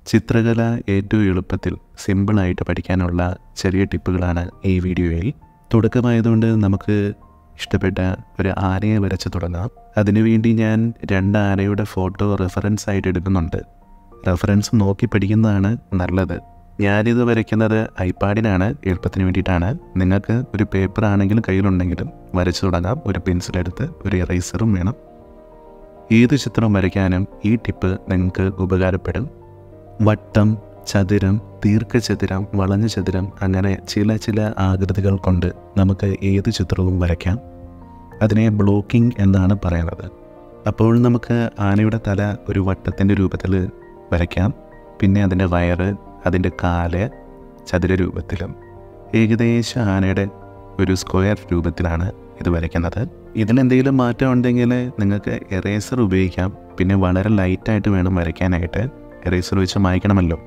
ചിത്രകല ഏറ്റവും എളുപ്പത്തിൽ സിമ്പിളായിട്ട് പഠിക്കാനുള്ള ചെറിയ ടിപ്പുകളാണ് ഈ വീഡിയോയിൽ തുടക്കമായതുകൊണ്ട് നമുക്ക് ഇഷ്ടപ്പെട്ട ഒരു ആനയെ വരച്ച് തുടങ്ങാം അതിനുവേണ്ടി ഞാൻ രണ്ട് ആനയുടെ ഫോട്ടോ റെഫറൻസ് ആയിട്ട് എടുക്കുന്നുണ്ട് റെഫറൻസ് നോക്കി പഠിക്കുന്നതാണ് നല്ലത് ഞാനിത് വരയ്ക്കുന്നത് ഐപാഡിനാണ് എളുപ്പത്തിന് വേണ്ടിയിട്ടാണ് നിങ്ങൾക്ക് ഒരു പേപ്പർ ആണെങ്കിലും കയ്യിലുണ്ടെങ്കിലും വരച്ചു തുടങ്ങാം ഒരു പെൻസിലെടുത്ത് ഒരു ഇറേസറും വേണം ഏത് ചിത്രം വരയ്ക്കാനും ഈ ടിപ്പ് നിങ്ങൾക്ക് ഉപകാരപ്പെടും വട്ടം ചതുരം ദീർഘചതുരം വളഞ്ഞ ചതുരം അങ്ങനെ ചില ചില ആകൃതികൾ കൊണ്ട് നമുക്ക് ഏത് ചിത്രവും വരയ്ക്കാം അതിനെ ബ്ലോക്കിംഗ് എന്നാണ് പറയുന്നത് അപ്പോൾ നമുക്ക് ആനയുടെ തല ഒരു വട്ടത്തിൻ്റെ രൂപത്തിൽ വരയ്ക്കാം പിന്നെ അതിൻ്റെ വയറ് അതിൻ്റെ കാല് ചതുര രൂപത്തിലും ഏകദേശം ആനയുടെ ഒരു സ്ക്വയർ രൂപത്തിലാണ് ഇത് വരയ്ക്കുന്നത് ഇതിലെന്തെങ്കിലും മാറ്റം ഉണ്ടെങ്കിൽ നിങ്ങൾക്ക് എറേസർ ഉപയോഗിക്കാം പിന്നെ വളരെ ലൈറ്റായിട്ട് വേണം വരയ്ക്കാനായിട്ട് എറേസർ വെച്ച് മായ്ക്കണമല്ലോ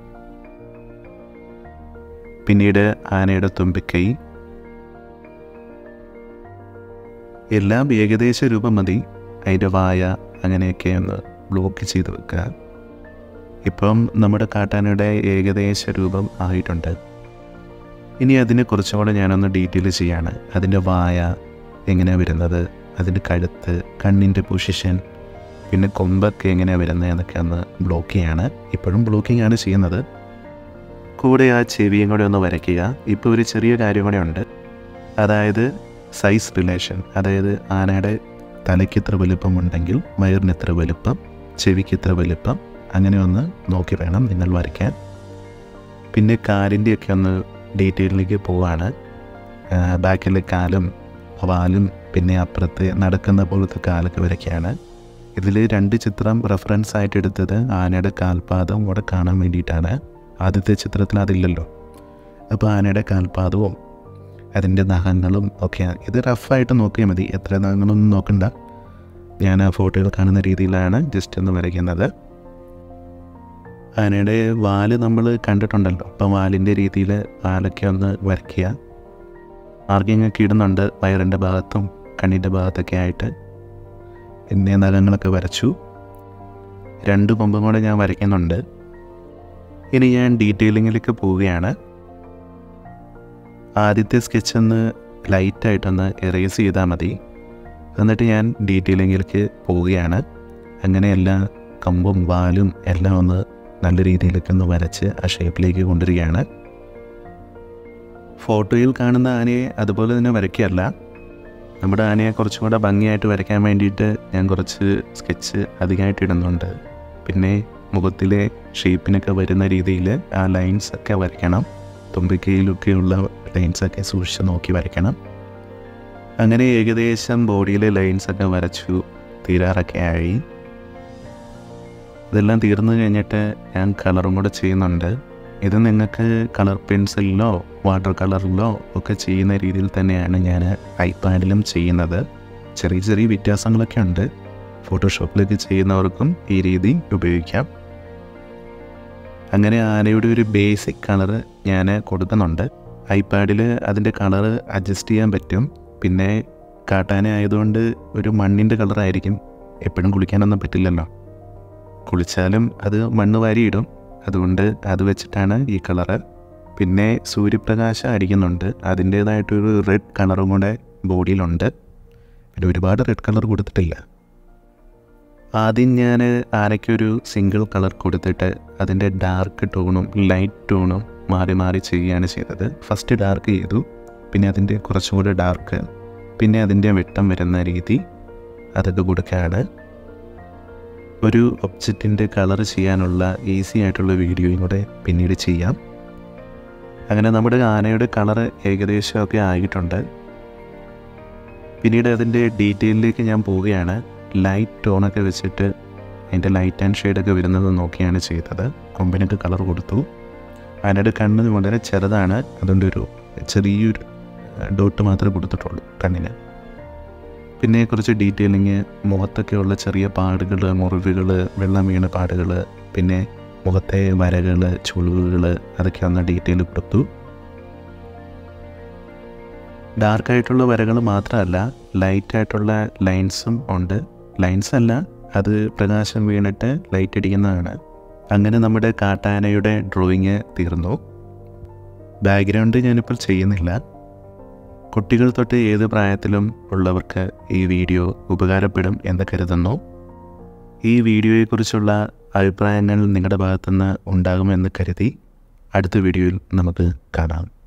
പിന്നീട് ആനയുടെ തുമ്പിക്കൈ എല്ലാം ഏകദേശ രൂപം മതി അതിൻ്റെ വായ അങ്ങനെയൊക്കെ ഒന്ന് ബ്ലോക്ക് ചെയ്ത് വെക്കുക ഇപ്പം നമ്മുടെ കാട്ടാനയുടെ ഏകദേശ രൂപം ആയിട്ടുണ്ട് ഇനി അതിനെ കുറച്ചും കൂടെ ഞാനൊന്ന് ഡീറ്റെയിൽ ചെയ്യാണ് അതിൻ്റെ വായ എങ്ങനെയാണ് വരുന്നത് അതിൻ്റെ കഴുത്ത് കണ്ണിൻ്റെ പൊസിഷൻ പിന്നെ കൊമ്പൊക്കെ എങ്ങനെയാണ് വരുന്നത് എന്നൊക്കെ ഒന്ന് ബ്ലോക്ക് ചെയ്യാണ് ഇപ്പോഴും ബ്ലോക്കിംഗ് ആണ് ചെയ്യുന്നത് കൂടെ ആ ചെവിയും കൂടെ ഒന്ന് വരയ്ക്കുക ഇപ്പോൾ ഒരു ചെറിയ കാര്യം കൂടെ ഉണ്ട് അതായത് സൈസ് റിലേഷൻ അതായത് ആനയുടെ തലയ്ക്ക് ഇത്ര വലുപ്പം ഉണ്ടെങ്കിൽ വയറിന് ഇത്ര വലുപ്പം ചെവിക്ക് ഇത്ര വലുപ്പം അങ്ങനെ ഒന്ന് നോക്കി വേണം നിങ്ങൾ വരയ്ക്കാൻ പിന്നെ കാലിൻ്റെയൊക്കെ ഒന്ന് ഡീറ്റെയിലേക്ക് പോവാണ് ബാക്കിലെ കാലും വാലും പിന്നെ അപ്പുറത്ത് നടക്കുന്ന പോലത്തെ കാലൊക്കെ വരയ്ക്കുകയാണ് ഇതിൽ രണ്ട് ചിത്രം റെഫറൻസ് ആയിട്ട് എടുത്തത് ആനയുടെ കാൽപാദം കൂടെ കാണാൻ വേണ്ടിയിട്ടാണ് ആദ്യത്തെ ചിത്രത്തിൽ അതില്ലല്ലോ അപ്പോൾ ആനയുടെ കാൽപാദവും അതിൻ്റെ നഖങ്ങളും ഒക്കെ ഇത് റഫായിട്ട് നോക്കിയാൽ മതി എത്ര നഖങ്ങളൊന്നും നോക്കണ്ട ഞാൻ ആ ഫോട്ടോയിൽ കാണുന്ന രീതിയിലാണ് ജസ്റ്റ് ഒന്ന് വരയ്ക്കുന്നത് ആനയുടെ വാല് നമ്മൾ കണ്ടിട്ടുണ്ടല്ലോ അപ്പം വാലിൻ്റെ രീതിയിൽ വാലൊക്കെ ഒന്ന് വരയ്ക്കുക മാർക്കിംഗ് ഒക്കെ ഇടുന്നുണ്ട് വയറിൻ്റെ ഭാഗത്തും കണ്ണിൻ്റെ ഭാഗത്തൊക്കെ ആയിട്ട് പിന്നെ നഖങ്ങളൊക്കെ വരച്ചു രണ്ട് കൊമ്പും കൂടെ ഞാൻ വരയ്ക്കുന്നുണ്ട് ഇനി ഞാൻ ഡീറ്റെയിലിങ്ങിലേക്ക് പോവുകയാണ് ആദ്യത്തെ സ്കെച്ച് ഒന്ന് ലൈറ്റായിട്ടൊന്ന് എറേസ് ചെയ്താൽ മതി എന്നിട്ട് ഞാൻ ഡീറ്റെയിലിങ്ങിലേക്ക് പോവുകയാണ് അങ്ങനെ എല്ലാ കമ്പും വാലും എല്ലാം ഒന്ന് നല്ല രീതിയിലേക്ക് ഒന്ന് വരച്ച് ആ ഷേപ്പിലേക്ക് കൊണ്ടുവരികയാണ് ഫോട്ടോയിൽ കാണുന്ന ആനയെ അതുപോലെ തന്നെ വരയ്ക്കുകയല്ല നമ്മുടെ ആനയെ കുറച്ചും കൂടെ ഭംഗിയായിട്ട് വരയ്ക്കാൻ വേണ്ടിയിട്ട് ഞാൻ കുറച്ച് സ്കെച്ച് അധികമായിട്ട് ഇടുന്നുണ്ട് പിന്നെ മുഖത്തിലെ ഷേപ്പിനൊക്കെ വരുന്ന രീതിയിൽ ആ ലൈൻസ് ഒക്കെ വരയ്ക്കണം തുമ്പിക്കയിലൊക്കെയുള്ള ലൈൻസൊക്കെ സൂക്ഷിച്ച് നോക്കി വരയ്ക്കണം അങ്ങനെ ഏകദേശം ബോഡിയിലെ ലൈൻസൊക്കെ വരച്ചു തീരാറൊക്കെ ആയി ഇതെല്ലാം തീർന്നു കഴിഞ്ഞിട്ട് ഞാൻ കളറും കൂടെ ചെയ്യുന്നുണ്ട് ഇത് നിങ്ങൾക്ക് കളർ പെൻസിലിലോ വാട്ടർ കളറിലോ ഒക്കെ ചെയ്യുന്ന രീതിയിൽ തന്നെയാണ് ഞാൻ ഐപാഡിലും ചെയ്യുന്നത് ചെറിയ ചെറിയ വ്യത്യാസങ്ങളൊക്കെ ഉണ്ട് ഫോട്ടോഷോപ്പിലൊക്കെ ചെയ്യുന്നവർക്കും ഈ രീതി ഉപയോഗിക്കാം അങ്ങനെ ആനയുടെ ഒരു ബേസിക് കളറ് ഞാൻ കൊടുക്കുന്നുണ്ട് ഐപാഡിൽ അതിൻ്റെ കളറ് അഡ്ജസ്റ്റ് ചെയ്യാൻ പറ്റും പിന്നെ കാട്ടാന ആയതുകൊണ്ട് ഒരു മണ്ണിൻ്റെ കളറായിരിക്കും എപ്പോഴും കുളിക്കാനൊന്നും പറ്റില്ലല്ലോ കുളിച്ചാലും അത് മണ്ണ് വാരിയിടും അതുകൊണ്ട് അത് വെച്ചിട്ടാണ് ഈ കളറ് പിന്നെ സൂര്യപ്രകാശം അടിക്കുന്നുണ്ട് അതിൻ്റേതായിട്ടൊരു റെഡ് കളറും കൂടെ ബോഡിയിലുണ്ട് പിന്നെ ഒരുപാട് റെഡ് കളർ കൊടുത്തിട്ടില്ല ആദ്യം ഞാൻ ആനയ്ക്കൊരു സിംഗിൾ കളർ കൊടുത്തിട്ട് അതിൻ്റെ ഡാർക്ക് ടോണും ലൈറ്റ് ടോണും മാറി മാറി ചെയ്യുകയാണ് ചെയ്തത് ഫസ്റ്റ് ഡാർക്ക് ചെയ്തു പിന്നെ അതിൻ്റെ കുറച്ചും കൂടെ ഡാർക്ക് പിന്നെ അതിൻ്റെ വെട്ടം വരുന്ന രീതി അതൊക്കെ കൊടുക്കുകയാണ് ഒരു ഒബ്ജക്റ്റിൻ്റെ കളർ ചെയ്യാനുള്ള ഈസി ആയിട്ടുള്ള വീഡിയോയും കൂടെ പിന്നീട് ചെയ്യാം അങ്ങനെ നമ്മുടെ ആനയുടെ കളർ ഏകദേശമൊക്കെ ആയിട്ടുണ്ട് പിന്നീട് അതിൻ്റെ ഡീറ്റെയിലേക്ക് ഞാൻ പോവുകയാണ് ലൈറ്റ് ടോണൊക്കെ വെച്ചിട്ട് അതിൻ്റെ ലൈറ്റ് ആൻഡ് ഷെയ്ഡൊക്കെ വരുന്നത് നോക്കിയാണ് ചെയ്തത് കൊമ്പിനൊക്കെ കളർ കൊടുത്തു ആനയുടെ കണ്ണ് വളരെ ചെറുതാണ് അതുകൊണ്ട് ഒരു ചെറിയൊരു ഡോട്ട് മാത്രമേ കൊടുത്തിട്ടുള്ളൂ കണ്ണിന് പിന്നെ കുറച്ച് ഡീറ്റെയിലിങ് മുഖത്തൊക്കെയുള്ള ചെറിയ പാടുകൾ മുറിവുകൾ വെള്ളം വീണ പാടുകൾ പിന്നെ മുഖത്തെ വരകൾ ചുളിവുകൾ അതൊക്കെ ഒന്ന് ഡീറ്റെയിൽ കൊടുത്തു ഡാർക്കായിട്ടുള്ള വരകൾ മാത്രമല്ല ലൈറ്റായിട്ടുള്ള ലൈൻസും ഉണ്ട് ലൈൻസ് അല്ല അത് പ്രകാശം വീണിട്ട് ലൈറ്റ് അടിക്കുന്നതാണ് അങ്ങനെ നമ്മുടെ കാട്ടാനയുടെ ഡ്രോയിങ് തീർന്നു ബാക്ക്ഗ്രൗണ്ട് ഞാനിപ്പോൾ ചെയ്യുന്നില്ല കുട്ടികൾ തൊട്ട് ഏത് പ്രായത്തിലും ഉള്ളവർക്ക് ഈ വീഡിയോ ഉപകാരപ്പെടും എന്ന് കരുതുന്നു ഈ വീഡിയോയെക്കുറിച്ചുള്ള അഭിപ്രായങ്ങൾ നിങ്ങളുടെ ഭാഗത്തുനിന്ന് ഉണ്ടാകുമെന്ന് കരുതി അടുത്ത വീഡിയോയിൽ നമുക്ക് കാണാം